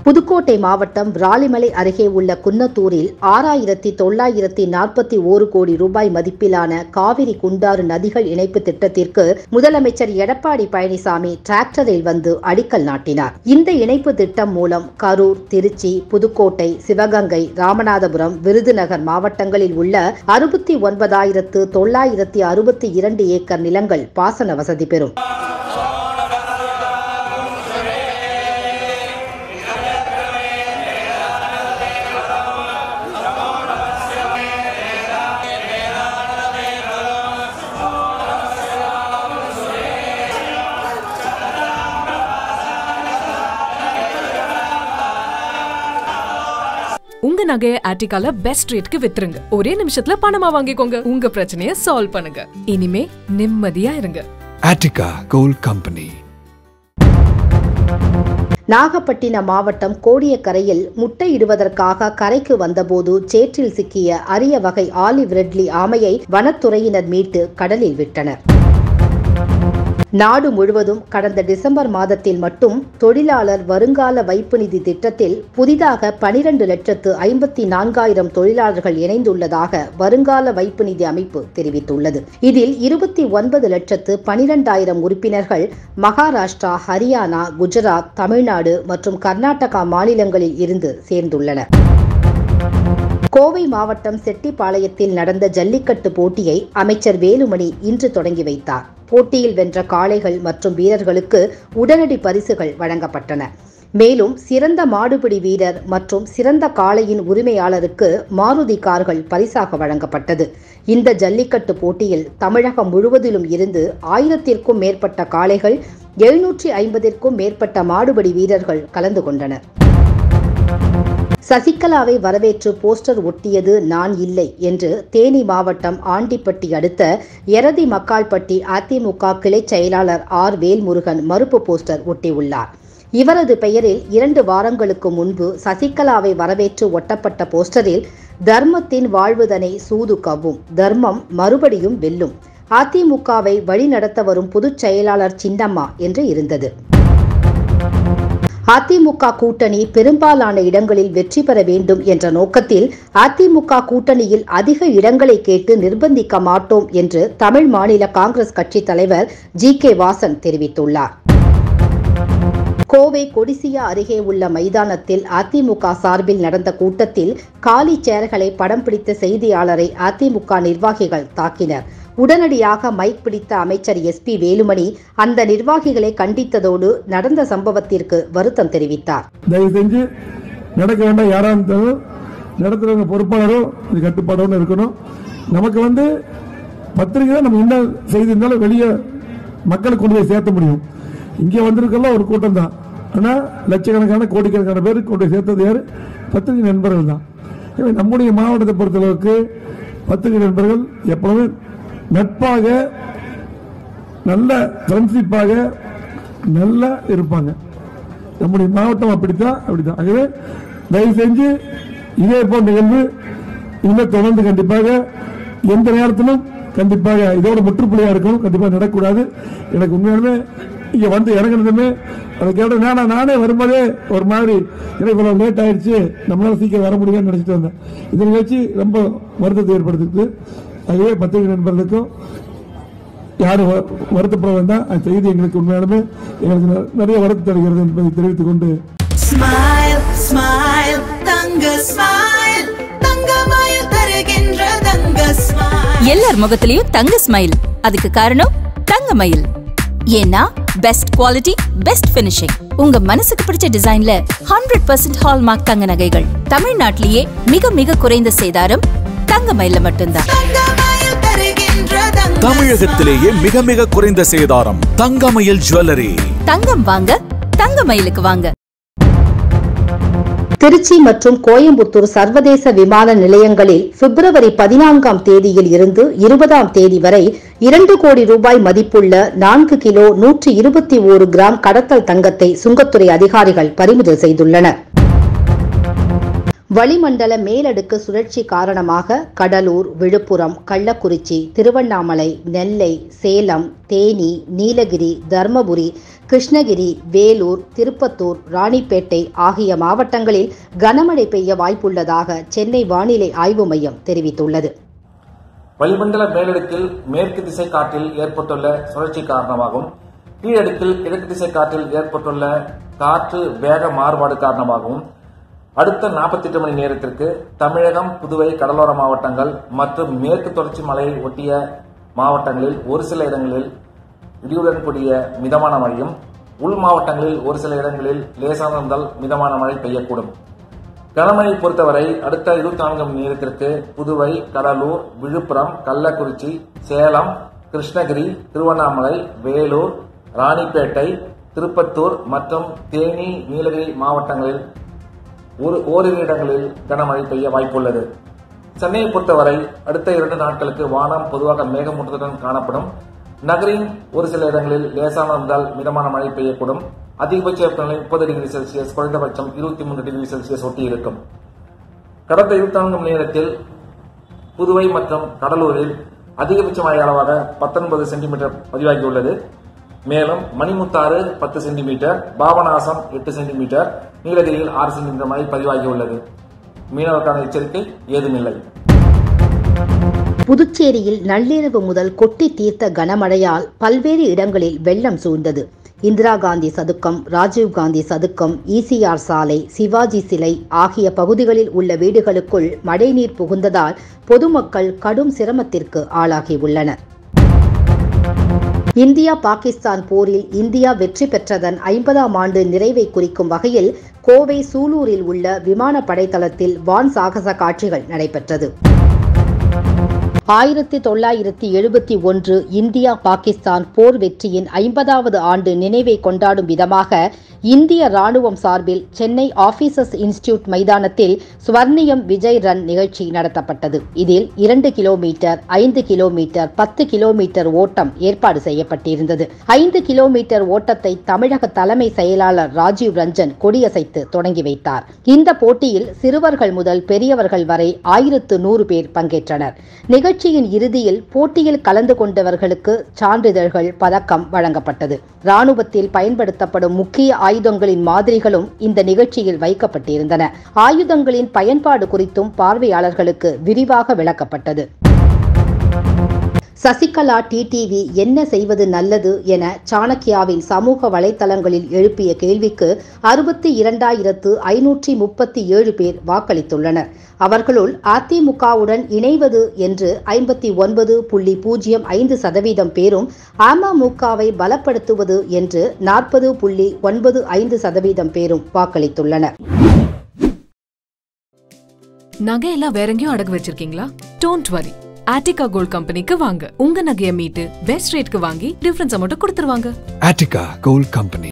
புதுக்கோட்டை மாவட்டம் விராலிமலை அருகே உள்ள குன்னத்தூரில் ஆறாயிரத்தி தொள்ளாயிரத்தி நாற்பத்தி ஓரு கோடி ரூபாய் மதிப்பிலான காவிரி குண்டாறு நதிகள் இணைப்பு திட்டத்திற்கு முதலமைச்சர் எடப்பாடி பழனிசாமி டிராக்டரில் வந்து அடிக்கல் நாட்டினார் இந்த இணைப்பு திட்டம் மூலம் கரூர் திருச்சி புதுக்கோட்டை சிவகங்கை ராமநாதபுரம் விருதுநகர் மாவட்டங்களில் உள்ள அறுபத்தி ஒன்பதாயிரத்து தொள்ளாயிரத்தி அறுபத்தி இரண்டு ஏக்கர் நிலங்கள் பாசன வசதி பெறும் உங்க நகைய ஆர்டிகால பெஸ்ட் ரேட்க்கு வித்துருங்க ஒரே நிமிஷத்துல பணமா வாங்கிக்கோங்க உங்க பிரச்சனைய சால்வ் பண்ணுங்க இனிமே நிம்மதியா இருங்க Attica Gold Company. நாகப்பட்டினம் மாவட்டம் கோடியக்கரையில் முட்டையிடுவதற்காக கரைக்கு வந்தபோது சேற்றில் சிக்கிய அரிய வகை ஆலிவ் ரெட்லி ஆமையை வனத்துறையினர் மீட்டு கடலில் விட்டனர் நாடு முழுவதும் கடந்த டிசம்பர் மாதத்தில் மட்டும் தொழிலாளர் வருங்கால வைப்பு நிதி திட்டத்தில் புதிதாக பனிரெண்டு லட்சத்து ஐம்பத்தி நான்காயிரம் தொழிலாளர்கள் இணைந்துள்ளதாக வருங்கால வைப்பு நிதி அமைப்பு தெரிவித்துள்ளது இதில் இருபத்தி ஒன்பது லட்சத்து பனிரெண்டாயிரம் உறுப்பினர்கள் மகாராஷ்டிரா ஹரியானா குஜராத் தமிழ்நாடு மற்றும் கர்நாடகா மாநிலங்களில் இருந்து சேர்ந்துள்ளனர் கோவை மாவட்டம் செட்டிப்பாளையத்தில் நடந்த ஜல்லிக்கட்டு போட்டியை அமைச்சர் வேலுமணி இன்று தொடங்கி வைத்தார் போட்டியில் வென்ற காளைகள் மற்றும் வீரர்களுக்கு உடனடி பரிசுகள் வழங்கப்பட்டன மேலும் சிறந்த மாடுபிடி வீரர் மற்றும் சிறந்த காளையின் உரிமையாளருக்கு மாருதி கார்கள் பரிசாக வழங்கப்பட்டது இந்த ஜல்லிக்கட்டு போட்டியில் தமிழகம் முழுவதிலும் இருந்து ஆயிரத்திற்கும் மேற்பட்ட காளைகள் எழுநூற்றி ஐம்பதிற்கும் மேற்பட்ட மாடுபிடி வீரர்கள் கலந்து கொண்டனர் சசிகலாவை வரவேற்று போஸ்டர் ஒட்டியது நான் இல்லை என்று தேனி மாவட்டம் ஆண்டிப்பட்டி அடுத்த எரதி மக்கால்பட்டி அதிமுக கிளை செயலாளர் ஆர் வேல்முருகன் மறுப்பு போஸ்டர் ஒட்டியுள்ளார் இவரது பெயரில் இரண்டு வாரங்களுக்கு முன்பு சசிகலாவை வரவேற்று ஒட்டப்பட்ட போஸ்டரில் தர்மத்தின் வாழ்வுதனை சூது கவ்வும் தர்மம் மறுபடியும் வெல்லும் அதிமுகவை வழிநடத்த வரும் பொதுச் செயலாளர் சின்னம்மா என்று இருந்தது அதிமுக கூட்டணி பெரும்பாலான இடங்களில் வெற்றி பெற வேண்டும் என்ற நோக்கத்தில் அதிமுக கூட்டணியில் அதிக இடங்களை கேட்டு நிர்பந்திக்க மாட்டோம் என்று தமிழ் மாநில காங்கிரஸ் கட்சி தலைவர் ஜி கே வாசன் தெரிவித்துள்ளார் கோவை கொடிசியா அருகே உள்ள மைதானத்தில் அதிமுக சார்பில் நடந்த கூட்டத்தில் காலி சேர்களை படம் பிடித்த செய்தியாளரை அதிமுக நிர்வாகிகள் தாக்கினர் உடனடியாக மைக் பிடித்த அமைச்சர் எஸ் பி வேலுமணி அந்த நிர்வாகிகளை கண்டித்ததோடு நடந்த சம்பவத்திற்கு வருத்தம் தெரிவித்தார் தயவு செஞ்சு நடக்க வேண்டாம் யாரா இருந்தாலும் நடத்துறவங்க பொறுப்பாளரும் இது கட்டுப்பாடோடு இருக்கணும் நமக்கு வந்து பத்திரிகை தான் நம்ம என்ன செய்தி இருந்தாலும் வெளியே மக்களுக்கு கொண்டு போய் சேர்த்த முடியும் இங்கே வந்திருக்கலாம் ஒரு கூட்டம் தான் ஆனால் லட்சக்கணக்கான கோடிக்கணக்கான பேர் கொண்டு போய் சேர்த்தது யாரு பத்திரிகை நண்பர்கள் தான் எனவே நம்முடைய மாவட்டத்தை பொறுத்தளவுக்கு பத்திரிகை நண்பர்கள் எப்பவுமே நட்பாக நல்ல ஃப்ரெண்ட்ஷிப்பாக நல்லா இருப்பாங்க நம்முடைய மாவட்டம் அப்படித்தான் அப்படித்தான் ஆகவே தயவு செஞ்சு இதே போன்ற நிகழ்வு இனிமேல் தொடர்ந்து கண்டிப்பாக எந்த நேரத்திலும் கண்டிப்பாக இதோட முற்றுப்புள்ளியா இருக்கணும் கண்டிப்பாக நடக்கக்கூடாது எனக்கு உண்மையாலுமே இங்க வந்து இறங்குனதுமே அதை கேட்ட நானா நானே வரும்போதே ஒரு மாதிரி எனக்கு இவ்வளவு லேட் ஆயிடுச்சு நம்மளால சீக்கிரம் வர முடியும்னு நினைச்சிட்டு வந்தேன் இந்த நிகழ்ச்சி ரொம்ப வருத்தத்தை ஏற்படுத்துது ஆகவே பத்திரிகை நண்பர்களுக்கும் யாரும் வ- வருத்தப்பட வேண்டாம் அந்த செய்தி எங்களுக்கு உண்மையாலுமே எங்களுக்கு ந- நிறைய வருத்தம் தருகிறது என்பதை தெரிவித்துக் கொண்டு ஸ்மைல் ஸ்மைல் தங்க ஸ்மைல் தங்கமயில் தருகின்ற தங்க ஸ்மைல் எல்லார் முகத்திலயும் தங்க ஸ்மைல் அதுக்கு காரணம் தங்கமயில் ஏன்னா பெஸ்ட் குவாலிட்டி பெஸ்ட் ஃபினிஷிங் உங்க மனசுக்கு பிடிச்ச டிசைன்ல ஹண்ட்ரட் பர்சன்ட் ஹால்மார்க் தங்க நகைகள் தமிழ்நாட்டிலேயே மிக மிக குறைந்த சேதாரம் தங்கமயில்ல மட்டும்தான் தங்கமயில் தருகின்ற தங்க தமிழகத்திலேயே மிக மிக குறைந்த சேதாரம் தங்கமயில் ஜுவல்லரி தங்கம் வாங்க தங்கமயிலுக்கு வாங்க திருச்சி மற்றும் கோயம்புத்தூர் சர்வதேச விமான நிலையங்களில் பிப்ரவரி பதினான்காம் தேதியில் இருந்து இருபதாம் தேதி வரை இரண்டு கோடி ரூபாய் மதிப்புள்ள நான்கு கிலோ நூற்றி இருபத்தி ஓரு கிராம் கடத்தல் தங்கத்தை சுங்கத்துறை அதிகாரிகள் பறிமுதல் செய்துள்ளனர் வளிமண்டல மேலடுக்கு சுழற்சி காரணமாக கடலூர் விழுப்புரம் கள்ளக்குறிச்சி திருவண்ணாமலை நெல்லை சேலம் தேனி நீலகிரி தர்மபுரி கிருஷ்ணகிரி வேலூர் திருப்பத்தூர் ராணிப்பேட்டை ஆகிய மாவட்டங்களில் கனமழை பெய்ய வாய்ப்புள்ளதாக சென்னை வானிலை ஆய்வு மையம் தெரிவித்துள்ளது வளிமண்டல மேலடுக்கில் மேற்கு திசை காற்றில் ஏற்பட்டுள்ள சுழற்சி காரணமாகவும் கீழடுக்கில் கிழக்கு திசை காற்றில் ஏற்பட்டுள்ள காற்று வேக மாறுபாடு காரணமாகவும் அடுத்த 48 மணி நேரத்திற்கு தமிழகம் புதுவை கடலோர மாவட்டங்கள் மற்றும் மேற்கு தொடர்ச்சி மலையை ஒட்டிய மாவட்டங்களில் ஒரு சில இடங்களில் இடியுடன் கூடிய மிதமான மழையும் உள் மாவட்டங்களில் ஒரு சில இடங்களில் லேசான முதல் மிதமான மழை பெய்யக்கூடும் கனமழை பொறுத்தவரை அடுத்த இருபத்தி நான்கு மணி நேரத்திற்கு புதுவை கடலூர் விழுப்புரம் கள்ளக்குறிச்சி சேலம் கிருஷ்ணகிரி திருவண்ணாமலை வேலூர் ராணிப்பேட்டை திருப்பத்தூர் மற்றும் தேனி நீலகிரி மாவட்டங்களில் ஒரு ஓரிரு இடங்களில் கனமழை பெய்ய வாய்ப்புள்ளது சென்னையை பொறுத்தவரை அடுத்த இரண்டு நாட்களுக்கு வானம் பொதுவாக மேகமூட்டத்துடன் காணப்படும் நகரின் ஒரு சில இடங்களில் லேசான முதல் மிதமான மழை பெய்யக்கூடும் அதிகபட்ச வெப்பநிலை முப்பது டிகிரி செல்சியஸ் குறைந்தபட்சம் இருபத்தி மூன்று டிகிரி செல்சியஸ் ஒட்டி இருக்கும் கடந்த இருபத்தி நான்கு மணி நேரத்தில் புதுவை மற்றும் கடலூரில் அதிகபட்ச மழை அளவாக பத்தொன்பது சென்டிமீட்டர் பதிவாகியுள்ளது மேலும் மணிமுத்தாறு பத்து சென்டிமீட்டர் பாபநாசம் எட்டு சென்டிமீட்டர் நீலகிரியில் ஆறு சென்டிமீட்டர் மழை பதிவாகியுள்ளது மீனவருக்கான எச்சரிக்கை ஏதுமில்லை புதுச்சேரியில் நள்ளிரவு முதல் கொட்டி தீர்த்த கனமழையால் பல்வேறு இடங்களில் வெள்ளம் சூழ்ந்தது இந்திரா காந்தி சதுக்கம் ராஜீவ் காந்தி சதுக்கம் ஈசிஆர் சாலை சிவாஜி சிலை ஆகிய பகுதிகளில் உள்ள வீடுகளுக்குள் மழைநீர் புகுந்ததால் பொதுமக்கள் கடும் சிரமத்திற்கு ஆளாகியுள்ளனர் இந்தியா பாகிஸ்தான் போரில் இந்தியா வெற்றி பெற்றதன் ஐம்பதாம் ஆண்டு நிறைவை குறிக்கும் வகையில் கோவை சூலூரில் உள்ள விமானப்படை தளத்தில் வான் சாகச காட்சிகள் நடைபெற்றது ஆயிரத்தி தொள்ளாயிரத்தி எழுபத்தி ஒன்று இந்தியா பாகிஸ்தான் போர் வெற்றியின் ஐம்பதாவது ஆண்டு நினைவை கொண்டாடும் விதமாக இந்திய ராணுவம் சார்பில் சென்னை ஆபீசர்ஸ் இன்ஸ்டிடியூட் மைதானத்தில் ஸ்வர்ணியம் விஜய் ரன் நிகழ்ச்சி நடத்தப்பட்டது இதில் இரண்டு கிலோமீட்டர் ஐந்து கிலோமீட்டர் பத்து கிலோமீட்டர் ஓட்டம் ஏற்பாடு செய்யப்பட்டிருந்தது ஐந்து கிலோமீட்டர் ஓட்டத்தை தமிழக தலைமை செயலாளர் ராஜீவ் ரஞ்சன் கொடியசைத்து தொடங்கி வைத்தார் இந்த போட்டியில் சிறுவர்கள் முதல் பெரியவர்கள் வரை ஆயிரத்து நூறு பேர் பங்கேற்றனர் நிகழ்ச்சியின் இறுதியில் போட்டியில் கலந்து கொண்டவர்களுக்கு சான்றிதழ்கள் பதக்கம் வழங்கப்பட்டது ராணுவத்தில் பயன்படுத்தப்படும் முக்கிய ஆயுதங்களின் மாதிரிகளும் இந்த நிகழ்ச்சியில் வைக்கப்பட்டிருந்தன ஆயுதங்களின் பயன்பாடு குறித்தும் பார்வையாளர்களுக்கு விரிவாக விளக்கப்பட்டது சசிகலா டிடிவி என்ன செய்வது நல்லது என சாணக்கியாவின் சமூக வலைத்தளங்களில் எழுப்பிய கேள்விக்கு அறுபத்தி இரண்டாயிரத்து ஐநூற்றி முப்பத்தி ஏழு பேர் வாக்களித்துள்ளனர் அவர்களுள் அதிமுகவுடன் இணைவது என்று ஐம்பத்தி ஒன்பது புள்ளி பூஜ்ஜியம் ஐந்து சதவீதம் பேரும் அமமுகவை பலப்படுத்துவது என்று நாற்பது புள்ளி ஒன்பது ஐந்து சதவீதம் பேரும் வாக்களித்துள்ளனர் நகையெல்லாம் வேற எங்கேயும் அடகு வச்சிருக்கீங்களா டோன்ட் வரி ஆட்டிகா கோல்ட் கம்பெனிக்கு வாங்க உங்க நகையை மீட்டு பெஸ்ட் ரேட்க்கு வாங்கி டிஃபரன்ஸை மட்டும் கொடுத்துருவாங்க Attica Gold Company.